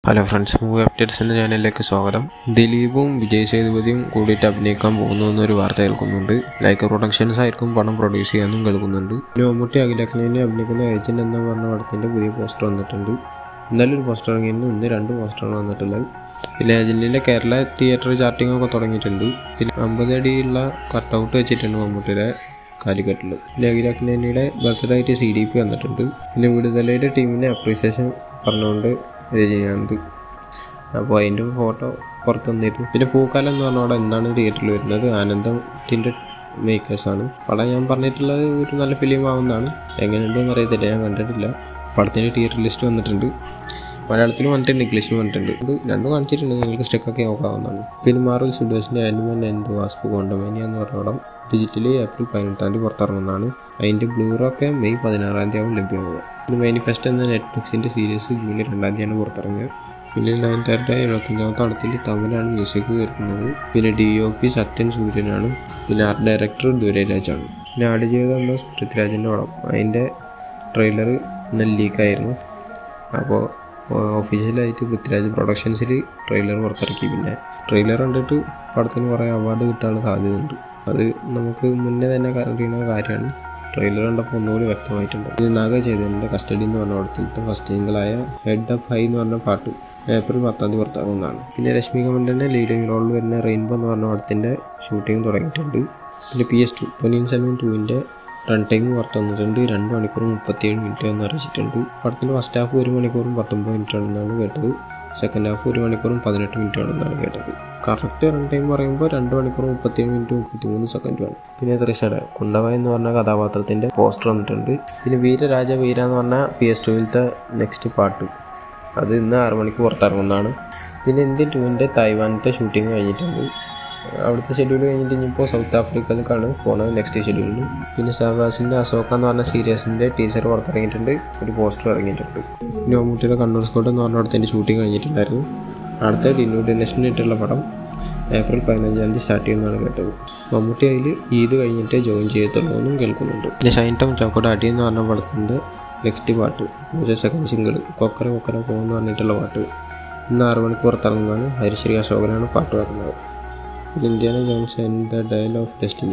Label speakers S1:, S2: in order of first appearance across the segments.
S1: hello friends movie updates എന്ന ചാനലിലേക്ക് സ്വാഗതം ദിലീപും വിജയ് സേതുപതിയും കൂടിയിട്ട് അഭിനയിക്കാൻ പോകുന്നു എന്നൊരു വാർത്ത കേൾക്കുന്നുണ്ട് ലൈക്ക് പ്രൊഡക്ഷൻസ് ആയിരിക്കും പണം പ്രൊഡ്യൂസ് ചെയ്യാനും കേൾക്കുന്നുണ്ട് പിന്നെ മമ്മൂട്ടി അഖിലക്ഷ്ണനെ അഭിനയിക്കുന്ന ഏജന്റ് എന്ന പറഞ്ഞ പടത്തിൻ്റെ പുതിയ പോസ്റ്റർ വന്നിട്ടുണ്ട് ഇന്നലെ ഒരു പോസ്റ്റർ ഇറങ്ങിയിരുന്നു ഇന്ന് രണ്ട് പോസ്റ്ററാണ് വന്നിട്ടുള്ളത് പിന്നെ ഏജന്റിൻ്റെ കേരള തിയേറ്റർ ചാർട്ടിംഗ് ഒക്കെ തുടങ്ങിയിട്ടുണ്ട് പിന്നെ അമ്പത് അടിയുള്ള കട്ടൗട്ട് വെച്ചിട്ടുണ്ട് മമ്മൂട്ടിയുടെ കാലിക്കട്ടിൽ പിന്നെ അഖിലക്ഷ്ണനിയുടെ ബർത്ത്ഡേ ആയിട്ട് സി ഡി പി വന്നിട്ടുണ്ട് പിന്നെ വിടുതലയുടെ ടീമിനെ അപ്രീസിയേഷൻ പറഞ്ഞുകൊണ്ട് രജനീകാന്ത് അപ്പോൾ അതിൻ്റെ ഫോട്ടോ പുറത്ത് തന്നിരുന്നു പിന്നെ പൂക്കാലം എന്ന് പറഞ്ഞ അവിടെ എന്താണ് തിയേറ്ററിൽ വരുന്നത് ആനന്ദത്തിൻ്റെ മേക്കേഴ്സാണ് പടം ഞാൻ പറഞ്ഞിട്ടുള്ളത് ഒരു നല്ല ഫിലിം ആവുന്നതാണ് എങ്ങനെയുണ്ടെന്ന് അറിയത്തില്ല ഞാൻ കണ്ടിട്ടില്ല പടത്തിൻ്റെ തിയേറ്റർ ലിസ്റ്റ് വന്നിട്ടുണ്ട് മലയാളത്തിലും വന്നിട്ടുണ്ട് ഇംഗ്ലീഷിലും വന്നിട്ടുണ്ട് ഇത് രണ്ടും കാണിച്ചിട്ടുണ്ട് നിങ്ങൾക്ക് സ്റ്റെക്കൊക്കെ നോക്കാവുന്നതാണ് പിന്നെ മാർവൽ സ്റ്റുഡിയോസിൻ്റെ ആനിമൻ ആൻഡ് വാസ്പു കോണ്ടമേനിയ എന്ന് പറഞ്ഞ പടം ഡിജിറ്റലി ഏപ്രിൽ പതിനെട്ടാം തീയതി പുറത്തിറങ്ങുന്നതാണ് അതിൻ്റെ ബ്ലൂറൊക്കെ മെയ് പതിനാറാം തീയതി ആവും ലഭ്യമാവുക പിന്നെ മാനിഫെസ്റ്റ് എന്ന നെറ്റ്ഫ്ലിക്സിൻ്റെ സീരീസ് ജൂലൈ രണ്ടാം തീയതിയാണ് പുറത്തിറങ്ങിയത് പിന്നെ നയൻ തേർഡ് എഴുപത്തഞ്ചാമത്തെ പടത്തിൽ തമിഴാണ് മ്യൂസിക് വരുന്നത് പിന്നെ ഡി ഒ പി സത്യൻ സൂര്യനാണ് പിന്നെ ആർട്ട് ഡയറക്ടർ ദുരൈരാജാണ് പിന്നെ ആടുജീവിതം എന്ന പൃഥ്വിരാജിൻ്റെ പടം അതിൻ്റെ ട്രെയിലർ ഇന്നലെ ലീക്കായിരുന്നു അപ്പോൾ ഒഫീഷ്യലായിട്ട് പൃഥ്വിരാജ് പ്രൊഡക്ഷൻസിൽ ട്രെയിലർ പുറത്തിറക്കി പിന്നെ ട്രെയിലർ കണ്ടിട്ട് പടത്തിന് കുറേ അവാർഡ് കിട്ടാനുള്ള സാധ്യതയുണ്ട് അത് നമുക്ക് മുന്നേ തന്നെ അറിയുന്ന കാര്യമാണ് ട്രെയിലർ കണ്ടപ്പോൾ ഒന്നുകൂടി വ്യക്തമായിട്ടുണ്ട് ഇത് നാഗ ചെയ്തതിൻ്റെ കസ്റ്റഡി എന്ന് പറഞ്ഞ പടത്തിലത്തെ ഫസ്റ്റ് സിംഗിളായ ഹെഡ് ഓഫ് ഹൈ എന്ന് പറഞ്ഞ പാട്ട് ഏപ്രിൽ പത്താം തീയതി പുറത്തിറങ്ങുന്നതാണ് പിന്നെ രശ്മിക മണ്ടൻ്റെ ലീഡിംഗ് റോളിൽ വരുന്ന റെയിൻബോ എന്ന് പറഞ്ഞ പടത്തിൻ്റെ ഷൂട്ടിംഗ് തുടങ്ങിയിട്ടുണ്ട് പിന്നെ പി എസ് ടു പൊന്നിൻ സെവൻ ടുവിൻ്റെ റൺ ടൈം പുറത്ത് വന്നിട്ടുണ്ട് രണ്ട് മണിക്കൂറും മുപ്പത്തിയേഴ് മിനിറ്റ് എന്ന് അറിയിച്ചിട്ടുണ്ട് പടത്തിൻ്റെ ഫസ്റ്റ് ഹാഫ് ഒരു മണിക്കൂറും പത്തൊമ്പത് മിനിറ്റ് ആണെന്നാണ് കേട്ടത് സെക്കൻഡ് ഹാഫ് ഒരു മണിക്കൂറും പതിനെട്ട് മിനിറ്റ് ആണെന്നാണ് കേട്ടത് കറക്റ്റ് റൺ ടൈം പറയുമ്പോൾ രണ്ട് മണിക്കൂർ മുപ്പത്തിയേഴ് മിനിറ്റ് മുപ്പത്തിമൂന്ന് സെക്കൻഡുമാണ് പിന്നെ തൃശയുടെ കുണ്ടവ എന്ന് പറഞ്ഞ കഥാപാത്രത്തിൻ്റെ പോസ്റ്റർ വന്നിട്ടുണ്ട് പിന്നെ വീരരാജ വീര എന്ന് പറഞ്ഞ പി എസ് ടുവിലത്തെ നെക്സ്റ്റ് പാട്ട് അത് ഇന്ന് ആറ് മണിക്ക് പുറത്തിറങ്ങുന്നതാണ് പിന്നെ ഇന്ത്യൻ ടൂവിൻ്റെ തായ്വാനത്തെ ഷൂട്ടിംഗ് കഴിഞ്ഞിട്ടുണ്ട് അവിടുത്തെ ഷെഡ്യൂൾ കഴിഞ്ഞിട്ട് ഇനിയിപ്പോൾ സൗത്ത് ആഫ്രിക്കയിലേക്കാണ് പോണത് നെക്സ്റ്റ് ഷെഡ്യൂളിൽ പിന്നെ സർറാസിൻ്റെ അശോക എന്ന് പറഞ്ഞ സീരീസിൻ്റെ ടീച്ചർ പുറത്തിറങ്ങിയിട്ടുണ്ട് ഒരു പോസ്റ്റർ ഇറങ്ങിയിട്ടുണ്ട് പിന്നെ മമ്മൂട്ടിയുടെ കണ്ണൂർ സ്കോട്ട് എന്ന് പറഞ്ഞ അവിടുത്തെ ഷൂട്ടിംഗ് കഴിഞ്ഞിട്ടുണ്ടായിരുന്നു അടുത്ത ഡിനു ഡെനേഷനായിട്ടുള്ള പടം ഏപ്രിൽ പതിനഞ്ചാം തീയതി സ്റ്റാർട്ട് ചെയ്യുന്നതാണ് കേട്ടത് മമ്മൂട്ടി അതിൽ ഈദ് കഴിഞ്ഞിട്ട് ജോയിൻ ചെയ്യത്തുള്ളൂ എന്നും കേൾക്കുന്നുണ്ട് പിന്നെ ഷൈൻ ടോം ചോക്കോട്ട് എന്ന് പറഞ്ഞ പടത്തിൻ്റെ നെക്സ്റ്റ് പാട്ട് എന്നുവെച്ചാൽ സെക്കൻഡ് സിംഗിൾ കൊക്കര കൊക്കര പോകുമെന്ന് പറഞ്ഞിട്ടുള്ള പാട്ട് ഇന്ന് ആറ് മണിക്ക് പുറത്തിറങ്ങുന്നതാണ് ഹരിശ്രീ അശോകനാണ് പാട്ട് പാടുന്നത് പിന്നെ Indiana Jones and the dial of destiny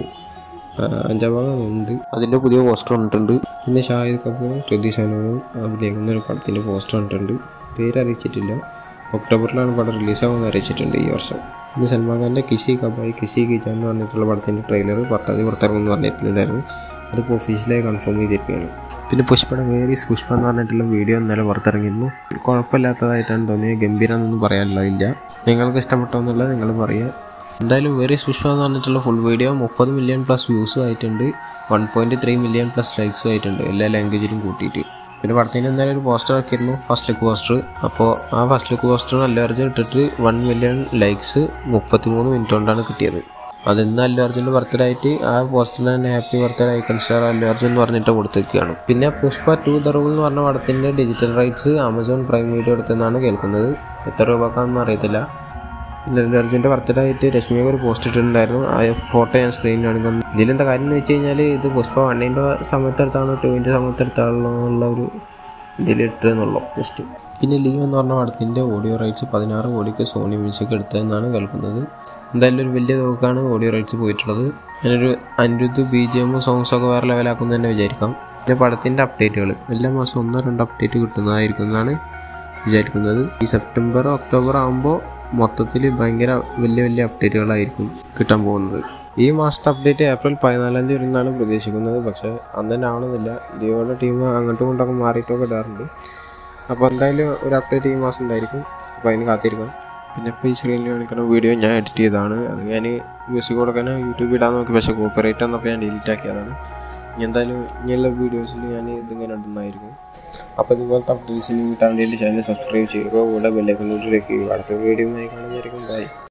S1: അഞ്ചാം ഭാഗം ഉണ്ട് അതിൻ്റെ പുതിയ പോസ്റ്റർ വന്നിട്ടുണ്ട് പിന്നെ ഷാഹിദ് കപൂറും കൃതി സനോനും അഭിനയിക്കുന്ന ഒരു പടത്തിൻ്റെ പോസ്റ്റർ വന്നിട്ടുണ്ട് പേര് അറിയിച്ചിട്ടില്ല ഒക്ടോബറിലാണ് പടം റിലീസാകുമെന്ന് അറിയിച്ചിട്ടുണ്ട് ഈ വർഷം പിന്നെ സൽമാൻ ഖാൻ്റെ കിസി കബായി കിസി കിച്ച എന്ന് പറഞ്ഞിട്ടുള്ള പടത്തിൻ്റെ ട്രെയിലർ പത്താം തീയതി പുറത്തിറങ്ങുമെന്ന് പറഞ്ഞിട്ടുണ്ടായിരുന്നു അതിപ്പോൾ ഒഫീഷ്യലായി കൺഫേം ചെയ്തിരിക്കുകയാണ് പിന്നെ പുഷ്പയുടെ വേരീസ് പുഷ്പ എന്ന് പറഞ്ഞിട്ടുള്ള വീഡിയോ ഇന്നലെ പുറത്തിറങ്ങിയിരുന്നു കുഴപ്പമില്ലാത്തതായിട്ടാണ് തോന്നിയത് ഗംഭീരം എന്നൊന്നും പറയാനുള്ളതില്ല നിങ്ങൾക്ക് ഇഷ്ടപ്പെട്ടോ എന്നുള്ളത് നിങ്ങൾ പറയുക എന്തായാലും വേരീസ് പുഷ്പ എന്ന് പറഞ്ഞിട്ടുള്ള ഫുൾ വീഡിയോ മുപ്പത് മില്യൺ പ്ലസ് വ്യൂസും ആയിട്ടുണ്ട് one point three million plus ലൈക്സും ആയിട്ടുണ്ട് എല്ലാ ലാംഗ്വേജിലും കൂട്ടിയിട്ട് പിന്നെ പടത്തിന് എന്തായാലും ഒരു പോസ്റ്റർ ഇറക്കിയിരുന്നു ഫസ്റ്റ് ലുക്ക് പോസ്റ്റർ അപ്പോൾ ആ first look poster Allu Arjun ഇട്ടിട്ട് വൺ മില്യൺ ലൈക്സ് മുപ്പത്തി മൂന്ന് മിനിറ്റ് കൊണ്ടാണ് കിട്ടിയത് അതിന്ന് അല്ലു അർജുൻ്റെ ബർത്ത്ഡേ ആയിട്ട് ആ പോസ്റ്ററിൽ തന്നെ happy birthday icon star Allu Arjun എന്ന് പറഞ്ഞിട്ട് കൊടുത്തേക്കാണ് പിന്നെ പുഷ്പ ടു ദ റൂൾ എന്ന് പറഞ്ഞ പടത്തിൻ്റെ digital rights Amazon Prime Video എടുത്തെന്നാണ് കേൾക്കുന്നത് എത്ര രൂപക്കാണെന്ന് അറിയത്തില്ല പിന്നെ അല്ലു അർജുൻ്റെ ബർത്ത്ഡേ ആയിട്ട് രശ്മിക ഒരു പോസ്റ്റ് ഇട്ടിട്ടുണ്ടായിരുന്നു ആ ഫോട്ടോ ഞാൻ സ്ക്രീനിൽ കാണിക്കുന്നു ഇതിലെന്താ കാര്യം എന്ന് വെച്ച് കഴിഞ്ഞാൽ ഇത് പുഷ്പ വണ്ണിൻ്റെ സമയത്ത് എടുത്താണോ ടൂവിൻ്റെ സമയത്ത് എടുത്താണോ എന്നുള്ള ഒരു ഇതിലിട്ടെന്നുള്ളൂ ജസ്റ്റ് പിന്നെ ലിയോ എന്ന് പറഞ്ഞ പടത്തിൻ്റെ ഓഡിയോ റൈറ്റ്സ് പതിനാറ് കോടിക്ക് സോണി മ്യൂസിക് എടുത്തതെന്നാണ് കേൾക്കുന്നത് എന്തായാലും ഒരു വലിയ തുകക്കാണ് ഓഡിയോ റൈറ്റ്സ് പോയിട്ടുള്ളത് അതിനൊരു അനിരുദ്ധ് ബി ജി എമ്മും സോങ്സൊക്കെ വേറെ ലെവലാക്കും തന്നെ വിചാരിക്കാം പിന്നെ പടത്തിൻ്റെ അപ്ഡേറ്റുകൾ എല്ലാ മാസം ഒന്നോ രണ്ടോ അപ്ഡേറ്റ് കിട്ടുന്നതായിരിക്കും എന്നാണ് വിചാരിക്കുന്നത് ഈ സെപ്റ്റംബർ ഒക്ടോബർ ആകുമ്പോൾ മൊത്തത്തിൽ ഭയങ്കര വലിയ വലിയ അപ്ഡേറ്റുകളായിരിക്കും കിട്ടാൻ പോകുന്നത് ഈ മാസത്തെ അപ്ഡേറ്റ് ഏപ്രിൽ പതിനാലാം തീയതി വരുന്നതാണ് പ്രതീക്ഷിക്കുന്നത് പക്ഷേ അന്ന് തന്നെ ആവണമെന്നില്ല ലിയോയുടെ ടീം അങ്ങോട്ടും ഇങ്ങോട്ടൊക്കെ മാറിയിട്ടൊക്കെ ഇടാറുണ്ട് അപ്പോൾ എന്തായാലും ഒരു അപ്ഡേറ്റ് ഈ മാസം ഉണ്ടായിരിക്കും അപ്പോൾ അതിന് കാത്തിരിക്കാം പിന്നെ ഇപ്പോൾ ഈ സ്ക്രീനിൽ കാണിക്കുന്ന വീഡിയോ ഞാൻ എഡിറ്റ് ചെയ്തതാണ് അത് ഞാൻ മ്യൂസിക് കൊടുക്കാൻ യൂട്യൂബിൽ ഇടാൻ നോക്കി പക്ഷേ കോപ്പറേറ്റ് എന്നപ്പോൾ ഞാൻ ഡിലീറ്റ് ആക്കിയതാണ് ഇനി എന്തായാലും ഇനിയുള്ള വീഡിയോസിൽ ഞാൻ ഇതിങ്ങനെ ഇടുന്നതായിരിക്കും അപ്പോൾ ഇതുപോലത്തെ അപ്ഡേറ്റ്സിന് കിട്ടാൻ വേണ്ടി ചാനൽ സബ്സ്ക്രൈബ് ചെയ്യുക കൂടെ ബെല്ലൈക്കൺ നോട്ടിലേക്ക് അടുത്ത വീഡിയോ ആയി കാണുന്നതായിരിക്കും ബൈ